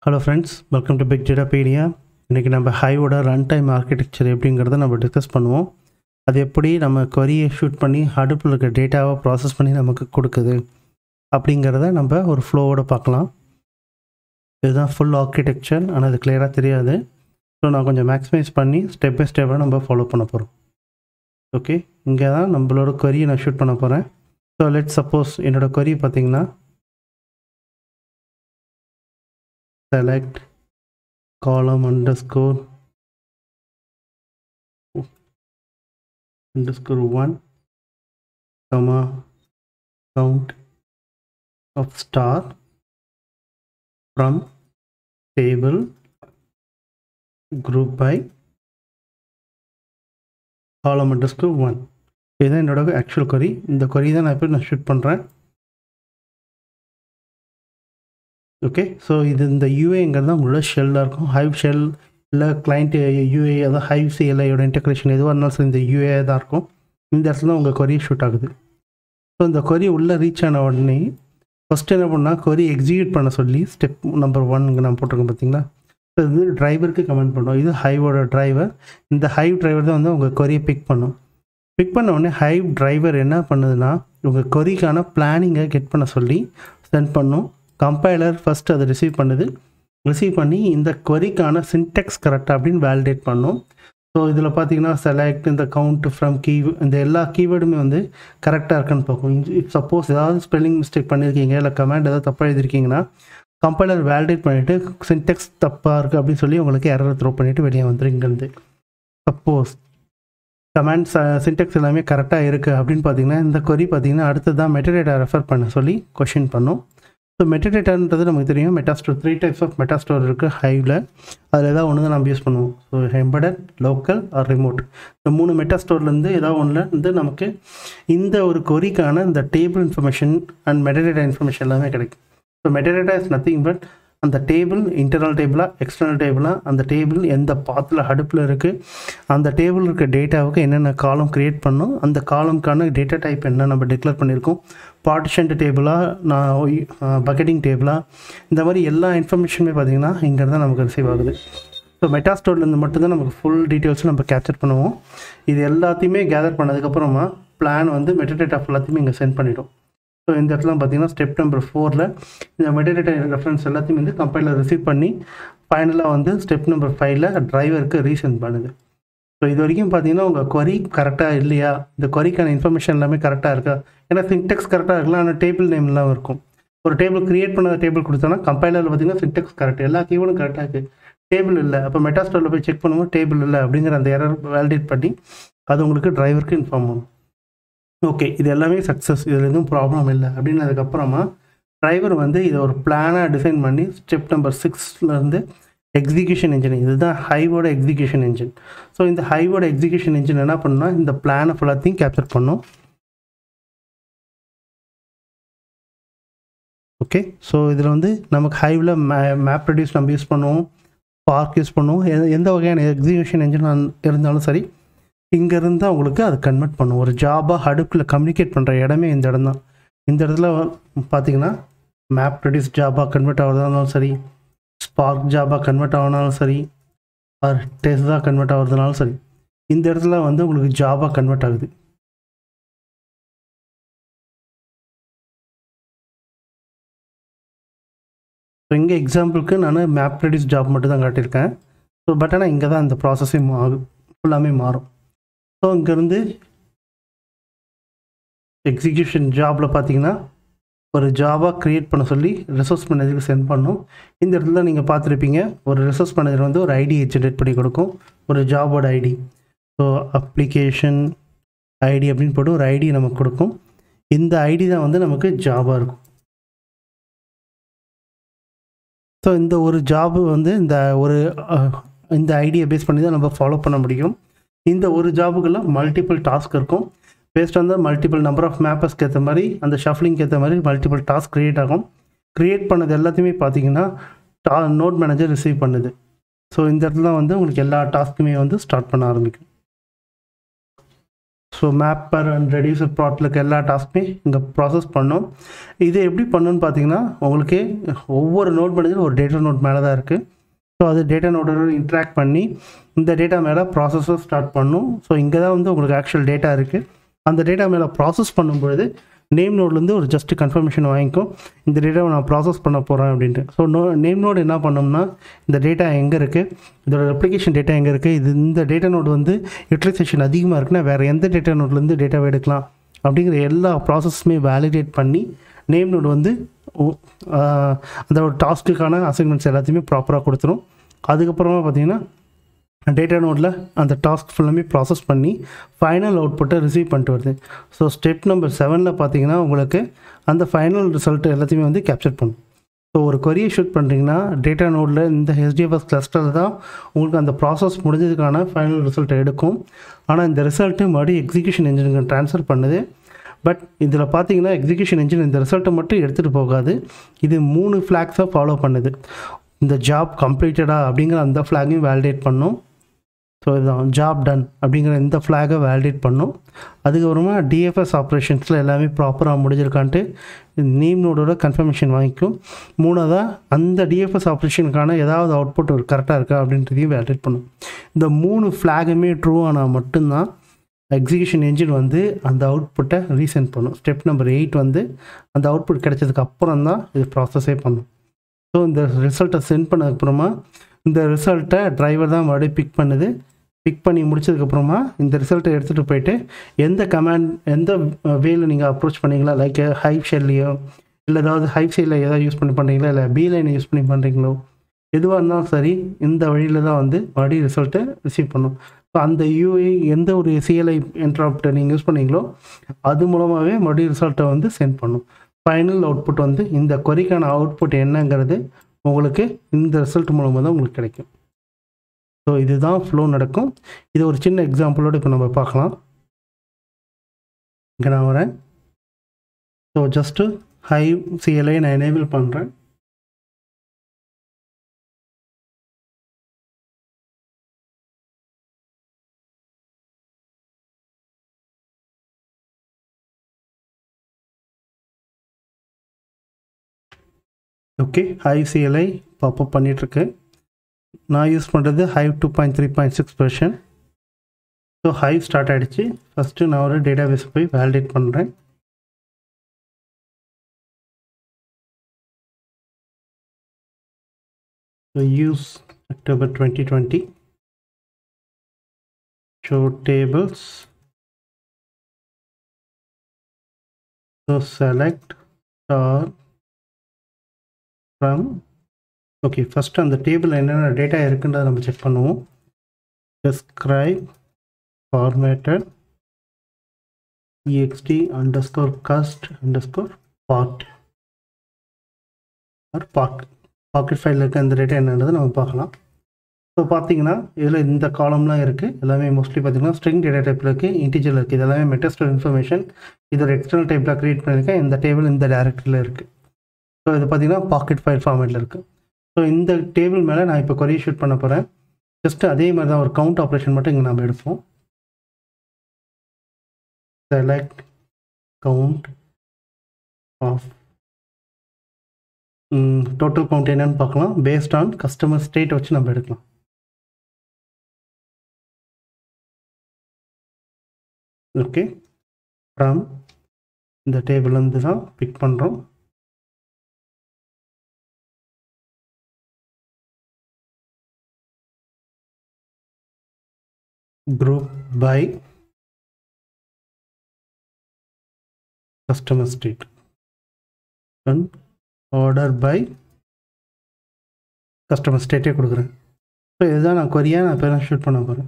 hello friends welcome to big datapedia இன்றைக்கி நம்ம ஹைவோட run time architecture எப்படிங்கிறத நம்ம டிஸ்கஸ் பண்ணுவோம் அது எப்படி நம்ம கொரியை ஷூட் பண்ணி அடுப்பில் இருக்க டேட்டாவை ப்ராசஸ் பண்ணி நமக்கு கொடுக்குது அப்படிங்கிறத நம்ம ஒரு ஃப்ளோவோட பார்க்கலாம் இதுதான் ஃபுல் ஆர்கிடெக்சர் ஆனால் அது கிளியராக தெரியாது ஸோ நான் கொஞ்சம் மேக்ஸிமைஸ் பண்ணி ஸ்டெப் பை ஸ்டெப்பாக நம்ம ஃபாலோ பண்ண போகிறோம் ஓகே இங்கே தான் நம்மளோட கொரியை நான் ஷூட் பண்ண போகிறேன் ஸோ லெட் சப்போஸ் என்னோடய கொரி பார்த்தீங்கன்னா select column underscore underscore 1 comma count of star from table group by column underscore 1 இதுதான் என்னோட ஆக்சுவல் கொரி இந்த கொரி தான் நான் இப்போ நான் ஷூட் பண்ணுறேன் ஓகே ஸோ இது இந்த யூஏங்கிறது தான் உங்களோட ஷெல்லாக இருக்கும் ஹைவ் ஷெல் இல்லை கிளைண்ட் யூஏ அதாவது ஹைவ் சிஎல்ஐயோட இன்டெகிரேஷன் எதுவாக இருந்தாலும் சரி இந்த யூஏ தான் இருக்கும் இந்த இடத்துல தான் உங்கள் கொரி ஷூட் ஆகுது ஸோ இந்த கொரி உள்ளே ரீச் ஆன உடனே ஃபஸ்ட்டு என்ன பண்ணால் கொரி எக்ஸிக்யூட் பண்ண சொல்லி ஸ்டெப் நம்பர் ஒன் இங்கே நான் போட்டிருக்கேன் பார்த்தீங்களா ஸோ இது டிரைவருக்கு கமெண்ட் பண்ணோம் இது ஹைவோட டிரைவர் இந்த ஹைவ் டிரைவர் தான் வந்து உங்கள் கொரியை பிக் பண்ணும் பிக் பண்ண உடனே ஹைவ் டிரைவர் என்ன பண்ணுதுன்னா உங்கள் கொரிக்கான பிளானிங்கை கெட் பண்ண சொல்லி சென்ட் பண்ணும் கம்பைலர் ஃபஸ்ட் அதை ரிசீவ் பண்ணுது ரிசீவ் பண்ணி இந்த கொரிக்கான சின்டெக்ஸ் கரெக்டாக அப்படின்னு வேலிடேட் பண்ணும் ஸோ இதில் பார்த்தீங்கன்னா செலக்ட் இந்த கவுண்ட் ஃப்ரம் கீ இந்த எல்லா கீவேர்டுமே வந்து கரெக்டாக இருக்குன்னு பார்க்கும் இப் சப்போஸ் ஏதாவது ஸ்பெல்லிங் மிஸ்டேக் பண்ணியிருக்கீங்க இல்லை கமெண்ட் ஏதாவது தப்பாக எழுதிருக்கீங்கன்னா கம்பைலர் வேலிடேட் பண்ணிவிட்டு சின்டெக்ஸ் தப்பாக இருக்குது அப்படின்னு சொல்லி உங்களுக்கு எரரை த்ரோ பண்ணிவிட்டு வெளியே வந்துடும் இங்கேருந்து சப்போஸ் கமெண்ட்ஸ் சின்டெக்ஸ் எல்லாமே கரெக்டாக இருக்குது அப்படின்னு பார்த்தீங்கன்னா இந்த கொரி பார்த்தீங்கன்னா அடுத்தது தான் மெட்டடேட்டா ரெஃபர் பண்ண சொல்லி கொஷின் பண்ணும் ஸோ மெட்டடேட்டான்றது நமக்கு தெரியும் metastore three types of metastore இருக்குது ஹைவில் அதில் ஏதாவது ஒன்று தான் நம்ம யூஸ் பண்ணுவோம் so embedded local or remote இந்த மூணு மெட்டாஸ்டோர்லேருந்து ஏதாவது ஒன்றில் வந்து நமக்கு இந்த ஒரு கொரிக்கான இந்த table information and metadata information எல்லாமே கிடைக்கும் so metadata is nothing but அந்த டேபிள் இன்டர்னல் டேபிளாக எக்ஸ்டர்னல் டேபிளாக அந்த டேபிள் எந்த பாத்தில் அடுப்பில் இருக்குது அந்த டேபிள் இருக்க டேட்டாவுக்கு என்னென்ன காலம் க்ரியேட் பண்ணோம் அந்த காலம்க்கான டேட்டா டைப் என்ன நம்ம டிக்ளேர் பண்ணியிருக்கோம் பார்ட்டிஷன் டேபிளாக நான் பக்கெட்டிங் டேபிளாக இந்த மாதிரி எல்லா இன்ஃபர்மேஷனுமே பார்த்திங்கன்னா இங்கே தான் நமக்கு ரிசீவ் ஆகுது ஸோ மெட்டாஸ்டோர்லேருந்து மட்டும்தான் நமக்கு ஃபுல் டீட்டெயில்ஸும் நம்ம கேப்சர் பண்ணுவோம் இது எல்லாத்தையுமே கேதர் பண்ணதுக்கப்புறமா பிளான் வந்து மெட்டடேட்டா எல்லாத்தையுமே இங்கே சென்ட் பண்ணிவிடும் ஸோ இந்த இடத்துல பார்த்தீங்கன்னா ஸ்டெப் நம்பர் ஃபோரில் இந்த மெட்டடேட்டா ரெஃபரன்ஸ் எல்லாத்தையும் வந்து கம்பைலர் ரிசீவ் பண்ணி ஃபைனலாக வந்து ஸ்டெப் நம்பர் ஃபைவ்ல டிரைவருக்கு ரீசென்ட் பண்ணுது ஸோ இது வரைக்கும் பார்த்தீங்கன்னா உங்கள் கொரி கரெக்டாக இல்லையா இந்த கொரிக்கான இன்ஃபர்மேஷன் எல்லாமே கரெக்டாக இருக்கா ஏன்னா சின்டெக்ஸ் கரெக்டாக இருக்கலாம் ஆனால் டேபிள் நேம்லாம் இருக்கும் ஒரு டேபிள் க்ரியேட் பண்ண டேபிள் கொடுத்தோன்னா கம்பைலரில் பார்த்தீங்கன்னா சின்டெக்ஸ் கரெக்ட் எல்லா கீவோடும் கரெக்டாக இருக்குது டேபிள் இல்லை அப்போ மெட்டாஸ்டோரில் போய் செக் பண்ணும்போது டேபிள் இல்லை அப்படிங்கிற அந்த எரர் வேலிடேட் பண்ணி அது உங்களுக்கு டிரைவருக்கு இன்ஃபார்ம் பண்ணும் ஓகே இது எல்லாமே சக்ஸஸ் இதில் எதுவும் ப்ராப்ளம் இல்லை அப்படின்னதுக்கப்புறமா டிரைவர் வந்து இதை ஒரு பிளானாக டிசைன் பண்ணி ஸ்டெப் நம்பர் சிக்ஸ்லேருந்து எக்ஸிக்யூஷன் இன்ஜின் இதுதான் ஹைவோட எக்ஸிக்யூஷன் இன்ஜின் ஸோ இந்த ஹைவோட எக்ஸிக்யூஷன் இன்ஜின் என்ன பண்ணால் இந்த பிளானை ஃபுல்லாத்தையும் கேப்சர் பண்ணும் ஓகே ஸோ இதில் வந்து நமக்கு ஹைவில் மே மேப் ரெடியூஸ் நம்ம யூஸ் பண்ணுவோம் பார்க் யூஸ் பண்ணுவோம் எந்த வகையான எக்ஸிக்யூஷன் இன்ஜின் இருந்தாலும் சரி இங்கேருந்து உங்களுக்கு அது கன்வெர்ட் பண்ணும் ஒரு ஜாபாக அடுப்பில் கம்யூனிகேட் பண்ணுற இடமே இந்த இடம் தான் இந்த இடத்துல பார்த்தீங்கன்னா மேப் ரெடியூஸ் ஜாபாக கன்வெர்ட் ஆகிறதா இருந்தாலும் சரி ஸ்பார்க் ஜாபாக கன்வெர்ட் ஆகினாலும் சரி ஆர் டெஸ்டாக கன்வெர்ட் ஆகிறதுனாலும் சரி இந்த இடத்துல வந்து உங்களுக்கு ஜாபாக கன்வெர்ட் ஆகுது ஸோ இங்கே எக்ஸாம்பிளுக்கு நான் மேப் ரெடியூஸ் ஜாப் மட்டும் தான் காட்டியிருக்கேன் ஸோ பட் ஆனால் இங்கே தான் இந்த ப்ராசஸே ஆகும் ஃபுல்லாமே மாறும் ஸோ இங்கேருந்து எக்ஸிக்யூஷன் ஜாபில் பார்த்தீங்கன்னா ஒரு ஜாபாக க்ரியேட் பண்ண சொல்லி ரிசோர்ஸ் மேனேஜருக்கு சென்ட் பண்ணும் இந்த இடத்துல நீங்கள் பார்த்துருப்பீங்க ஒரு ரிசோர்ஸ் மேனேஜர் வந்து ஒரு ஐடி ஜென்ரேட் பண்ணி கொடுக்கும் ஒரு ஜாபோட ஐடி ஸோ அப்ளிகேஷன் ஐடி அப்படின்னு போட்டு ஒரு ஐடி நமக்கு கொடுக்கும் இந்த ஐடி தான் வந்து நமக்கு ஜாபாக இருக்கும் ஸோ இந்த ஒரு ஜாப் வந்து இந்த ஒரு இந்த ஐடியை பேஸ் பண்ணி தான் நம்ம ஃபாலோ பண்ண முடியும் இந்த ஒரு ஜாபுக்கெல்லாம் மல்டிபிள் டாஸ்க் இருக்கும் based on the multiple number of மேப்பர்ஸ்க்கு ஏற்ற மாதிரி அந்த ஷஃப்லிங்க்கு ஏற்ற மாதிரி மல்டிபிள் டாஸ்க் க்ரியேட் ஆகும் க்ரியேட் பண்ணது எல்லாத்தையுமே பார்த்தீங்கன்னா டா நோட் மேனேஜர் ரிசீவ் பண்ணுது ஸோ இந்த இடத்துல வந்து உங்களுக்கு எல்லா டாஸ்க்குமே வந்து ஸ்டார்ட் பண்ண ஆரம்பிக்கும் ஸோ மேப்பர் அண்ட் ரெடியூசர் ப்ராட்டில் இருக்க எல்லா டாஸ்க்குமே இங்கே ப்ராசஸ் பண்ணோம் இது எப்படி பண்ணணும்னு பார்த்தீங்கன்னா உங்களுக்கு ஒவ்வொரு நோட் பண்ணது ஒரு டேட்டா நோட் மேலே தான் இருக்குது ஸோ அது டேட்டா நோட்டோட இன்ட்ராக்ட் பண்ணி இந்த டேட்டா மேலே ப்ராசஸும் ஸ்டார்ட் பண்ணும் ஸோ இங்கே தான் வந்து உங்களுக்கு ஆக்சுவல் டேட்டா இருக்குது அந்த டேட்டா மேலே ப்ராசஸ் பண்ணும்பொழுது நேம் நோட்லேருந்து ஒரு ஜஸ்ட் கன்ஃபர்மேஷன் வாங்கிக்கும் இந்த டேட்டாவை நான் ப்ராசஸ் பண்ண போகிறேன் அப்படின்ட்டு ஸோ நோ நேம் நோடு என்ன பண்ணோம்னா இந்த டேட்டா எங்கே இருக்குது இதோட ரெப்ளிகேஷன் டேட்டா எங்கே இருக்குது இது இந்த டேட்டா நோடு வந்து யூட்டிலைசேஷன் அதிகமாக இருக்குன்னா வேறு எந்த டேட்டா நோட்லேருந்து டேட்டாவை எடுக்கலாம் அப்படிங்கிற எல்லா ப்ராசஸுமே வேலிடேட் பண்ணி நேம் நோடு வந்து ஓ- ஆஹ் அந்த ஒரு டாஸ்க்குக்கான அசைன்மெண்ட்ஸ் எல்லாத்தையுமே ப்ராப்பராக கொடுத்துரும் அதுக்கப்புறமா பார்த்தீங்கன்னா டேட்டா நோட்டில் அந்த டாஸ்க் ஃபுல்லாமே ப்ராசஸ் பண்ணி ஃபைனல் அவுட்புட்டை ரிசீவ் பண்ணிட்டு வருது ஸோ ஸ்டெப் நம்பர் செவனில் பார்த்தீங்கன்னா உங்களுக்கு அந்த ஃபைனல் ரிசல்ட் எல்லாத்தையுமே வந்து கேப்சர் பண்ணும் ஸோ ஒரு கொரியை ஷூட் பண்ணுறீங்கன்னா டேட்டா நோடில் இந்த ஹெச்டிஎஃப்எஸ் கிளஸ்டரில் தான் உங்களுக்கு அந்த ப்ராசஸ் முடிஞ்சதுக்கான ஃபைனல் ரிசல்ட்டை எடுக்கும் ஆனால் இந்த ரிசல்ட்டு மறுபடியும் எக்ஸிக்யூஷன் இன்ஜினுக்கு ட்ரான்ஸ்ஃபர் பண்ணுது பட் இதில் பார்த்தீங்கன்னா எக்ஸிக்யூஷன் இன்ஜின் இந்த ரிசல்ட்டை மட்டும் எடுத்துகிட்டு போகாது இது மூணு ஃப்ளாக்ஸாக ஃபாலோ பண்ணுது இந்த ஜாப் கம்ப்ளீட்டடா அப்படிங்கிற அந்த ஃப்ளாகையும் வேலிடேட் பண்ணும் ஸோ இதுதான் ஜாப் டன் அப்படிங்கிற இந்த ஃப்ளாகை வேலிடேட் பண்ணும் அதுக்கப்புறமா டிஎஃப்எஸ் ஆப்ரேஷன்ஸில் எல்லாமே ப்ராப்பராக முடிஞ்சிருக்கான்ட்டு நேம் நோடோட கன்ஃபர்மேஷன் வாங்கிக்கும் மூணாவதாக அந்த டிஎஃப்எஸ் ஆப்ரேஷனுக்கான ஏதாவது அவுட்புட் ஒரு கரெக்டாக இருக்கா அப்படின்றதையும் வேலிடேட் பண்ணும் இந்த மூணு ஃப்ளாகுமே ட்ரூ ஆனால் மட்டும்தான் எக்ஸிகியூஷன் என்ஜின் வந்து அந்த அவுட்புட்டை ரீசெண்ட் பண்ணும் ஸ்டெப் நம்பர் எயிட் வந்து அந்த அவுட்புட் கிடைச்சதுக்கு அப்புறம் தான் இது ப்ராசஸே பண்ணும் ஸோ இந்த ரிசல்ட்டை சென்ட் பண்ணதுக்கப்புறமா இந்த ரிசல்ட்டை டிரைவர் தான் மறுபடியும் பிக் பண்ணுது பிக் பண்ணி முடிச்சதுக்கப்புறமா இந்த ரிசல்ட்டை எடுத்துகிட்டு போயிட்டு எந்த கமாண்ட் எந்த வேல நீங்கள் அப்ரோச் பண்ணீங்களா லைக் ஹைப் ஷெல்லையோ இல்லை ஏதாவது ஹைப் ஷெல்லில் ஏதாவது யூஸ் பண்ணி பண்ணுறீங்களா இல்லை பி லைனை யூஸ் பண்ணி பண்ணுறீங்களோ எதுவாக இருந்தாலும் சரி இந்த வழியில் தான் வந்து மறுபடியும் ரிசல்ட்டை ரிசீவ் பண்ணும் ஸோ அந்த யூஐ எந்த ஒரு சிஎல்ஐ என்ட்ராப்டை நீங்கள் யூஸ் பண்ணீங்களோ அது மூலமாகவே மறுபடியும் ரிசல்ட்டை வந்து சென்ட் பண்ணும் ஃபைனல் அவுட்புட் வந்து இந்த கொரிக்கான அவுட்புட் என்னங்கிறது உங்களுக்கு இந்த ரிசல்ட் மூலமாக தான் உங்களுக்கு கிடைக்கும் ஸோ இதுதான் ஃப்ளோ நடக்கும் இது ஒரு சின்ன எக்ஸாம்பிளோட இப்போ நம்ம பார்க்கலாம் இங்கே நான் வரேன் ஸோ ஜஸ்ட்டு ஹை சிஎல்ஐ நான் எனேபிள் பண்ணுறேன் ஓகே ஹை சிஎல்ஐ பாப்பப் பண்ணிகிட்ருக்கு நான் யூஸ் பண்ணுறது Hive two point three point six version so Hive start ஆகிடுச்சு ஃபஸ்ட்டு நான் ஒரு டேட்டா பேஸ் போய் வேலிடேட் பண்ணுறேன் so use October twenty twenty show tables so select star from okay first அந்த டேபிளில் என்னென்ன டேட்டா இருக்குன்றதை நம்ம செக் பண்ணுவோம் describe formatted ext underscore cast underscore part or பாக் பாக்கெட் ஃபைலில் இருக்க அந்த டேட்டா என்னன்றது நம்ம பார்க்கலாம் ஸோ பார்த்தீங்கன்னா இதில் இந்த காலம்லாம் இருக்குது எல்லாமே மோஸ்ட்லி பார்த்தீங்கன்னா ஸ்ட்ரிங் டேட்டா டைப்பில் இருக்குது இன்டிஜரில் இருக்குது இது எல்லாமே மெட்டஸ்டர் இன்ஃபர்மேஷன் இதோட எக்ஸ்டர்னல் டைப்பில் க்ரியேட் பண்ணியிருக்கேன் இந்த டேபிள் இந்த டேரக்டரியில் இருக்குது ஸோ இது பார்த்தீங்கன்னா பாக்கெட் ஃபைல் ஃபார்மேட்டில் இருக்குது ஸோ இந்த டேபிள் மேலே நான் இப்போ கொரிய ஷூட் பண்ண போகிறேன் ஜஸ்ட் அதே மாதிரி தான் ஒரு கவுண்ட் ஆப்ரேஷன் மட்டும் இங்கே நம்ம எடுப்போம் select count of total count என்னன்னு பார்க்கலாம் பேஸ்ட் ஆன் கஸ்டமர் ஸ்டேட் வச்சு நம்ம எடுக்கலாம் ஓகே ஃப்ரம் இந்த டேபிள்லேருந்து தான் பிக் பண்ணுறோம் group by customer state and order by customer state கொடுக்குறேன் ஸோ இதுதான் நான் கொரியாக நான் இப்போ ஷூட் பண்ண போகிறேன்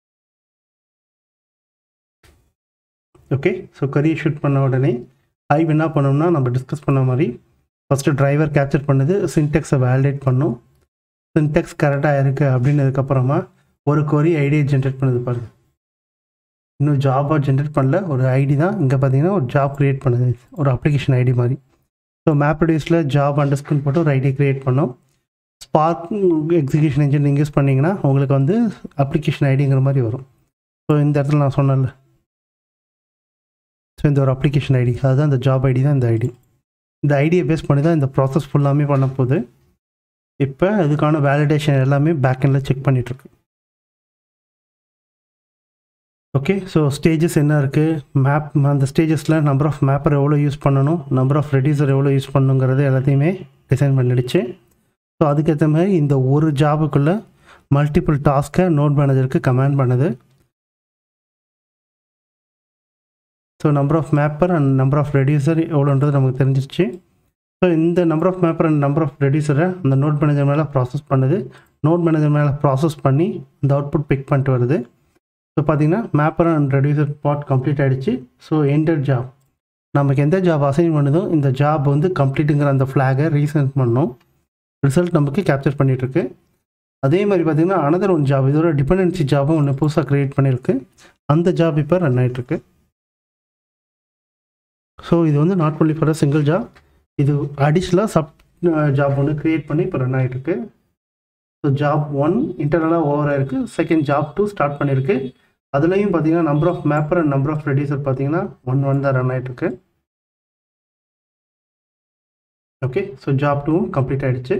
ஓகே ஸோ கொரியை ஷூட் பண்ண உடனே ஹைவ் என்ன பண்ணோம்னா நம்ம டிஸ்கஸ் பண்ண மாதிரி ஃபஸ்ட்டு டிரைவர் கேப்சர் பண்ணுது சின்டெக்ஸை வேலிடேட் பண்ணும் சின்டெக்ஸ் கரெக்டாக இருக்குது அப்படின்னதுக்கப்புறமா ஒரு கொரி ஐடியை ஜென்ரேட் பண்ணுது பாருங்க இன்னும் ஜாபாக ஜென்ரேட் பண்ணல ஒரு ஐடி தான் இங்கே பார்த்தீங்கன்னா ஒரு ஜாப் க்ரியேட் பண்ணுது ஒரு அப்ளிகேஷன் ஐடி மாதிரி ஸோ மேப் ரிடியூஸில் ஜாப் அண்டர்ஸ்கூன் போட்டு ஒரு ஐடி க்ரியேட் பண்ணோம் ஸ்பார்க் எக்ஸிக்யூஷன் இன்ஜின் நீங்கள் யூஸ் பண்ணிங்கன்னா உங்களுக்கு வந்து அப்ளிகேஷன் ஐடிங்கிற மாதிரி வரும் ஸோ இந்த இடத்துல நான் சொன்னேன்ல ஸோ இந்த ஒரு அப்ளிகேஷன் ஐடி அதுதான் இந்த ஜாப் ஐடி தான் இந்த ஐடி இந்த ஐடியை பேஸ் பண்ணி தான் இந்த ப்ராசஸ் ஃபுல்லாமே பண்ண போகுது இப்போ அதுக்கான வேலிடேஷன் எல்லாமே பேக்கெண்டில் செக் பண்ணிகிட்ருக்கு ஓகே ஸோ ஸ்டேஜஸ் என்ன இருக்குது மேப் அந்த ஸ்டேஜஸில் நம்பர் ஆஃப் மேப்பர் எவ்வளோ யூஸ் பண்ணணும் நம்பர் ஆஃப் ரெடியூசர் எவ்வளோ யூஸ் பண்ணணுங்கிறது எல்லாத்தையுமே டிசைன் பண்ணிடுச்சு ஸோ அதுக்கேற்ற மாதிரி இந்த ஒரு ஜாபுக்குள்ளே மல்டிபிள் டாஸ்க்கை நோட் மேனேஜருக்கு கமாண்ட் பண்ணுது so number of mapper and number of reducer எவ்வளோன்றது நமக்கு தெரிஞ்சிருச்சு ஸோ இந்த number of mapper and number of ரெடியூசரை அந்த நோட் மேனேஜர் மேலே ப்ராசஸ் பண்ணுது நோட் மேனேஜர் மேலே ப்ராசஸ் பண்ணி அந்த அவுட்புட் பிக் பண்ணிட்டு வருது ஸோ பார்த்தீங்கன்னா mapper and reducer part complete ஆகிடுச்சு ஸோ என்டர் ஜாப் நமக்கு எந்த ஜாப் அசைன் பண்ணுதோ இந்த ஜாப் வந்து கம்ப்ளீட்டுங்கிற அந்த ஃப்ளாகை ரீசென்ட் பண்ணோம் ரிசல்ட் நமக்கு கேப்சர் பண்ணிகிட்ருக்கு அதே மாதிரி பார்த்திங்கன்னா அனதர் ஒன் ஜாப் இதோட டிபெண்டன்சி ஜாபும் ஒன்று புதுசாக க்ரியேட் பண்ணியிருக்கு அந்த ஜாப் இப்போ ரன் ஆகிட்டுருக்கு ஸோ இது வந்து not only for a single job இது அடிஷ்னலாக சப் ஜாப் ஒன்று க்ரியேட் பண்ணி இப்போ ரன் ஆகிட்டுருக்கு ஸோ ஜாப் ஒன் இன்டர்னலாக ஓவர் ஆயிருக்கு செகண்ட் ஜாப் டூ ஸ்டார்ட் பண்ணியிருக்கு அதுலேயும் பார்த்தீங்கன்னா number of mapper and number of reducer பார்த்தீங்கன்னா ஒன் ஒன் தான் ரன் ஆகிட்டுருக்கு ஓகே ஸோ ஜாப் டூவும் கம்ப்ளீட் ஆகிடுச்சு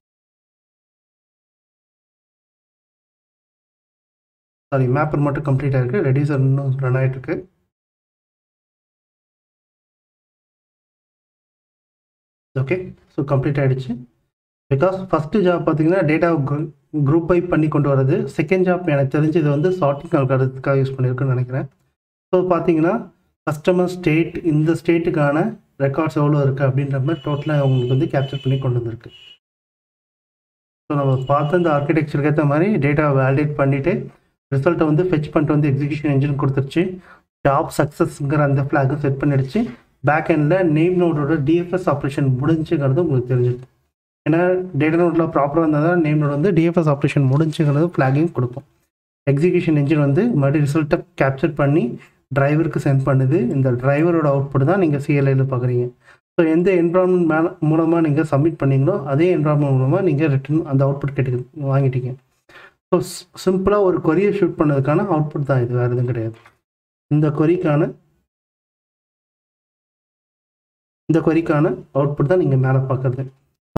சாரி மேப்பர் மட்டும் கம்ப்ளீட் ஆகிருக்கு ரெடியூசர் இன்னும் ரன் ஆகிட்டுருக்கு ஓகே ஸோ கம்ப்ளீட் ஆகிடுச்சு பிகாஸ் ஃபஸ்ட்டு ஜாப் பார்த்தீங்கன்னா டேட்டா குரூப் பை பண்ணி கொண்டு வரது செகண்ட் ஜாப் எனக்கு தெரிஞ்சு இது வந்து சார்ட்டிங் அல்காரத்துக்காக யூஸ் பண்ணியிருக்குன்னு நினைக்கிறேன் ஸோ பார்த்தீங்கன்னா கஸ்டமர் ஸ்டேட் இந்த ஸ்டேட்டுக்கான ரெக்கார்ட்ஸ் எவ்வளோ இருக்குது அப்படின்ற மாதிரி டோட்டலாக அவங்களுக்கு வந்து கேப்சர் பண்ணி கொண்டு வந்திருக்கு ஸோ நம்ம பார்த்த இந்த ஆர்கிடெக்சருக்கு ஏற்ற மாதிரி டேட்டாவை வேலிடேட் பண்ணிவிட்டு ரிசல்ட்டை வந்து ஃபெச் பண்ணிட்டு வந்து எக்ஸிக்யூஷன் என்ஜின் கொடுத்துருச்சு ஜாப் சக்ஸஸ்ங்கிற அந்த ஃப்ளாகை செட் பண்ணிடுச்சு பேக் எண்டில் நேம் நோடோட டிஎஃப்எஸ் ஆப்ரேஷன் முடிஞ்சுங்கிறது உங்களுக்கு தெரிஞ்சிடும் ஏன்னா டேட்டா நோட்டில் ப்ராப்பராக இருந்தால் தான் நேம் நோட் வந்து டிஎஃப்எஸ் ஆப்ரேஷன் முடிஞ்சுங்கிறது ஃப்ளாகையும் கொடுக்கும் எக்ஸிக்யூஷன் என்ஜின் வந்து மறுபடியும் ரிசல்ட்டை கேப்சர் பண்ணி டிரைவருக்கு சென்ட் பண்ணுது இந்த டிரைவரோட அவுட்புட் தான் நீங்கள் சிஎல்ஐயில் பார்க்குறீங்க ஸோ எந்த என்வரான்மெண்ட் மேலே மூலமாக நீங்கள் சப்மிட் பண்ணீங்களோ அதே என்வரான்மெண்ட் மூலமாக நீங்கள் ரிட்டன் அந்த அவுட்புட் கேட்டு வாங்கிட்டீங்க ஸோ சிம்பிளாக ஒரு கொரியை ஷூட் பண்ணதுக்கான அவுட்புட் தான் இது வேறு எதுவும் கிடையாது இந்த கொரிக்கான இந்த கொரிக்கான அவுட்புட் தான் நீங்கள் மேலே பார்க்குறது